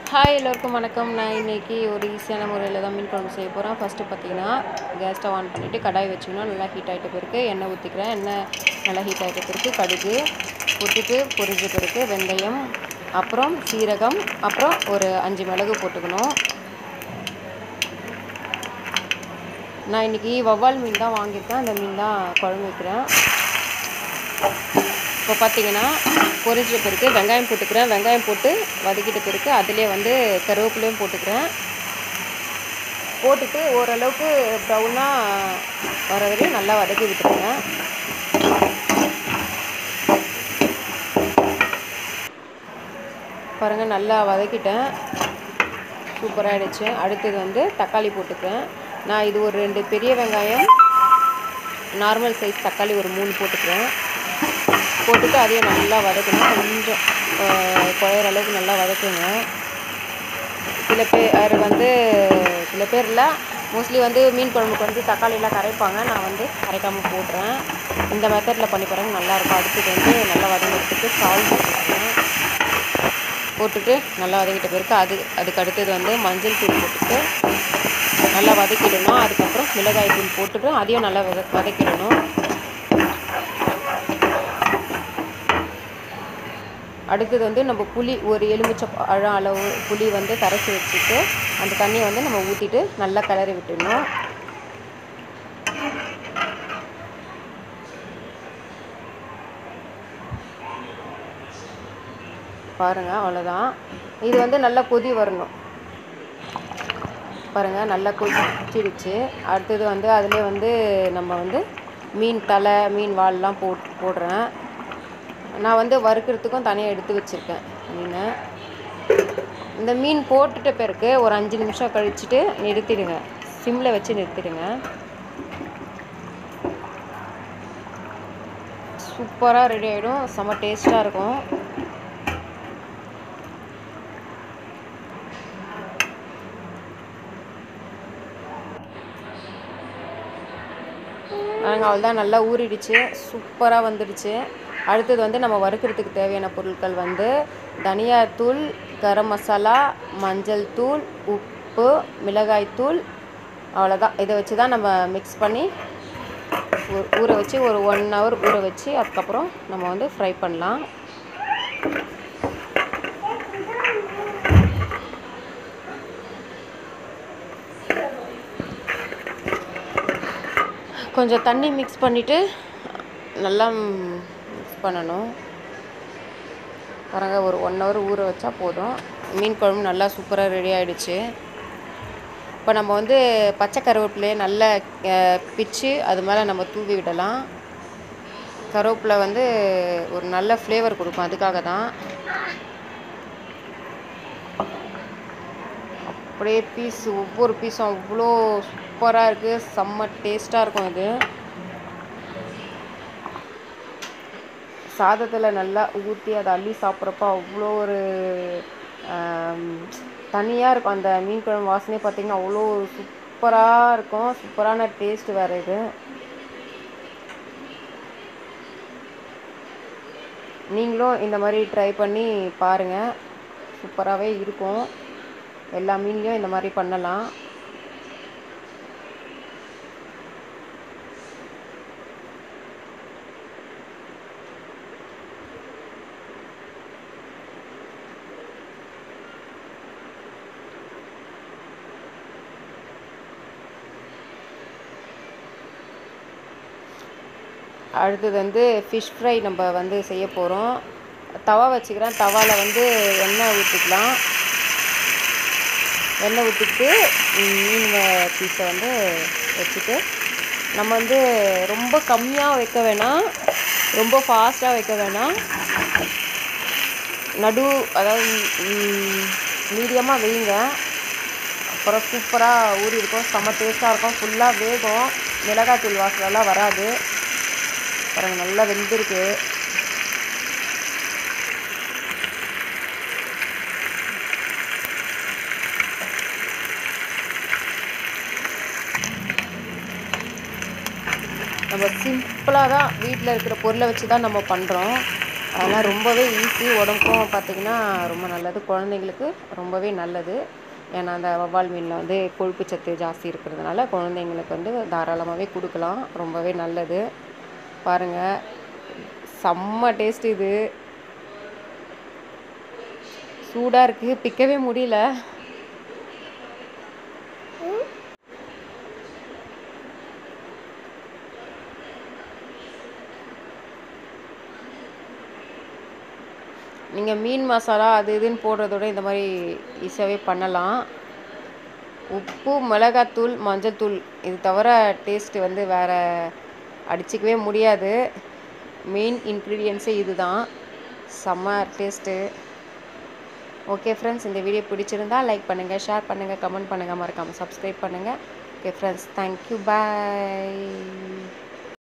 hi எல்லோருக்கும் வணக்கம் நான் இன்னைக்கு ஒரு ஈஸியான முறையில் தான் மீன் குழம்பு செய்ய போகிறேன் ஃபஸ்ட்டு பார்த்தீங்கன்னா கேஸ் ஸ்டவ் ஆன் பண்ணிவிட்டு கடாய் வச்சுக்கணும் நல்லா ஹீட் ஆகிட்ட பிறகு எண்ணெய் ஊற்றிக்கிறேன் எண்ணெய் நல்லா ஹீட் ஆகிட்ட பிறகு கடுகு ஊற்றிட்டு பொரிஞ்ச பிறகு வெந்தயம் அப்புறம் சீரகம் அப்புறம் ஒரு அஞ்சு மிளகு போட்டுக்கணும் நான் இன்றைக்கி வவ்வால் மீன் தான் வாங்கியிருக்கேன் அந்த மீன் தான் குழம்பு வைக்கிறேன் இப்போ பார்த்தீங்கன்னா பொரிஞ்ச பிறகு வெங்காயம் போட்டுக்கிறேன் வெங்காயம் போட்டு வதக்கிட்ட பிறகு அதிலே வந்து கருவேப்பிலையும் போட்டுக்கிறேன் போட்டுட்டு ஓரளவுக்கு ப்ரௌனாக வர வரையும் நல்லா வதக்கி விட்டுருங்க பாருங்கள் நல்லா வதக்கிட்டேன் சூப்பராக ஆகிடுச்சு அடுத்தது வந்து தக்காளி போட்டுக்கிறேன் நான் இது ஒரு ரெண்டு பெரிய வெங்காயம் நார்மல் சைஸ் தக்காளி ஒரு மூணு போட்டுக்கிறேன் போட்டுட்டு அதையும் நல்லா வதக்கணும் கொஞ்சம் குழையிற அளவுக்கு நல்லா வதக்குங்க சில பேர் வந்து சில பேரில் மோஸ்ட்லி வந்து மீன் குழம்புக்கு வந்து தக்காளியெலாம் கரைப்பாங்க நான் வந்து கரைக்காமல் போடுறேன் இந்த மெத்தடில் பண்ணி பாருங்க நல்லாயிருக்கும் அடுத்தது வந்து நல்லா வதங்கிறதுக்கு சால்ட் போட்டுக்கிறேன் போட்டுட்டு நல்லா வதக்கிட்ட பிறகு அது அதுக்கு அடுத்தது வந்து மஞ்சள் தூள் போட்டுட்டு நல்லா வதக்கிடணும் அதுக்கப்புறம் மிளகாய் தூள் போட்டுட்டு அதையும் நல்லா வத வதக்கிடணும் அடுத்தது வந்து நம்ம புளி ஒரு எலுமிச்சை பழம் அளவு புளி வந்து கரைச்சி வச்சுட்டு அந்த தண்ணியை வந்து நம்ம ஊற்றிட்டு நல்லா கிளறி விட்டுடணும் பாருங்கள் அவ்வளோதான் இது வந்து நல்லா கொதி வரணும் பாருங்கள் நல்லா கொதிச்சிடுச்சு அடுத்தது வந்து அதிலே வந்து நம்ம வந்து மீன் தலை மீன் வால்லாம் போட் போடுறேன் நான் வந்து வறுக்கிறதுக்கும் தனியாக எடுத்து வச்சுருக்கேன் மீனை இந்த மீன் போட்டுட்ட பிறகு ஒரு அஞ்சு நிமிஷம் கழிச்சுட்டு நிறுத்திடுங்க சிம்மில் வச்சு நிறுத்திடுங்க சூப்பராக ரெடி ஆகிடும் செம்ம டேஸ்ட்டாக இருக்கும் நாங்கள் அவ்வளோதான் நல்லா ஊறிடுச்சு சூப்பராக வந்துடுச்சு அடுத்தது வந்து நம்ம வறுக்கிறதுக்கு தேவையான பொருட்கள் வந்து தனியாத்தூள் கரம் மசாலா மஞ்சள் தூள் உப்பு மிளகாய் தூள் அவ்வளோதான் இதை வச்சு தான் நம்ம மிக்ஸ் பண்ணி ஊற வச்சு ஒரு ஒன் ஹவர் ஊற வச்சு அதுக்கப்புறம் நம்ம வந்து ஃப்ரை பண்ணலாம் கொஞ்சம் தண்ணி மிக்ஸ் பண்ணிவிட்டு நல்லா மிக்ஸ் பண்ணணும் பாருங்க ஒரு ஒன் ஹவர் ஊற வச்சா போதும் மீன் குழம்பு நல்லா சூப்பராக ரெடி ஆகிடுச்சு இப்போ நம்ம வந்து பச்சை கருவேப்பிலையே நல்லா பிச்சு அது மேலே நம்ம தூவி விடலாம் கருவேப்பிலை வந்து ஒரு நல்ல ஃப்ளேவர் கொடுக்கும் அதுக்காக தான் அப்படியே பீஸ் ஒவ்வொரு பீஸும் அவ்வளோ சூப்பராக இருக்குது செம்ம டேஸ்ட்டாக இருக்கும் இது சாதத்தில் நல்லா ஊற்றி அதை அள்ளி சாப்பிட்றப்ப அவ்வளோ ஒரு தனியாக இருக்கும் அந்த மீன் குழம்பு வாசனையே பார்த்திங்கன்னா அவ்வளோ சூப்பராக இருக்கும் சூப்பரான டேஸ்ட் வேறு இது நீங்களும் இந்த மாதிரி ட்ரை பண்ணி பாருங்கள் சூப்பராகவே இருக்கும் எல்லா மீன்லேயும் இந்த மாதிரி பண்ணலாம் அடுத்தது வந்து ஃபிஷ் ஃப்ரை நம்ம வந்து செய்ய போகிறோம் தவா வச்சுக்கிறேன் தவாவில் வந்து எண்ணெய் ஊற்றிக்கலாம் எண்ணெய் ஊற்றிட்டு மீன் பீஸை வந்து வச்சுட்டு நம்ம வந்து ரொம்ப கம்மியாக வைக்க வேணாம் ரொம்ப ஃபாஸ்ட்டாக வைக்க வேணாம் நடு அதாவது மீடியமாக வைங்க அப்புறம் சூப்பராக ஊறி இருக்கும் செம்ம டேஸ்ட்டாக இருக்கும் ஃபுல்லாக வேகும் மிளகாத்தூள் வாசலெல்லாம் வராது பாருங்கள் நல்லா வெந்திருக்கு நம்ம சிம்பிளாக தான் வீட்டில் இருக்கிற பொருளை வச்சு தான் நம்ம பண்ணுறோம் அதெல்லாம் ரொம்பவே ஈஸி உடம்புக்கும் பார்த்திங்கன்னா ரொம்ப நல்லது குழந்தைங்களுக்கு ரொம்பவே நல்லது ஏன்னா அந்த வவ்வால் மீனில் வந்து கொழுப்பு சத்து ஜாஸ்தி இருக்கிறதுனால குழந்தைங்களுக்கு வந்து தாராளமாகவே கொடுக்கலாம் ரொம்பவே நல்லது பாருங்கள் செம்ம டேஸ்ட் இது சூடாக இருக்குது பிக்கவே முடியல நீங்கள் மீன் மசாலா அது இதுன்னு போடுறதோட இந்த மாதிரி ஈஸியாகவே பண்ணலாம் உப்பு மிளகாத்தூள் மஞ்சள்தூள் இது தவிர டேஸ்ட்டு வந்து வேறு அடிச்சிக்கவே முடியாது மெயின் இன்க்ரீடியன்ஸே இது தான் செம்ம டேஸ்ட்டு ஓகே ஃப்ரெண்ட்ஸ் இந்த வீடியோ பிடிச்சிருந்தா லைக் பண்ணுங்கள் ஷேர் பண்ணுங்கள் கமெண்ட் பண்ணுங்கள் மறக்காமல் சப்ஸ்கிரைப் பண்ணுங்கள் ஓகே ஃப்ரெண்ட்ஸ் தேங்க்யூ பாய்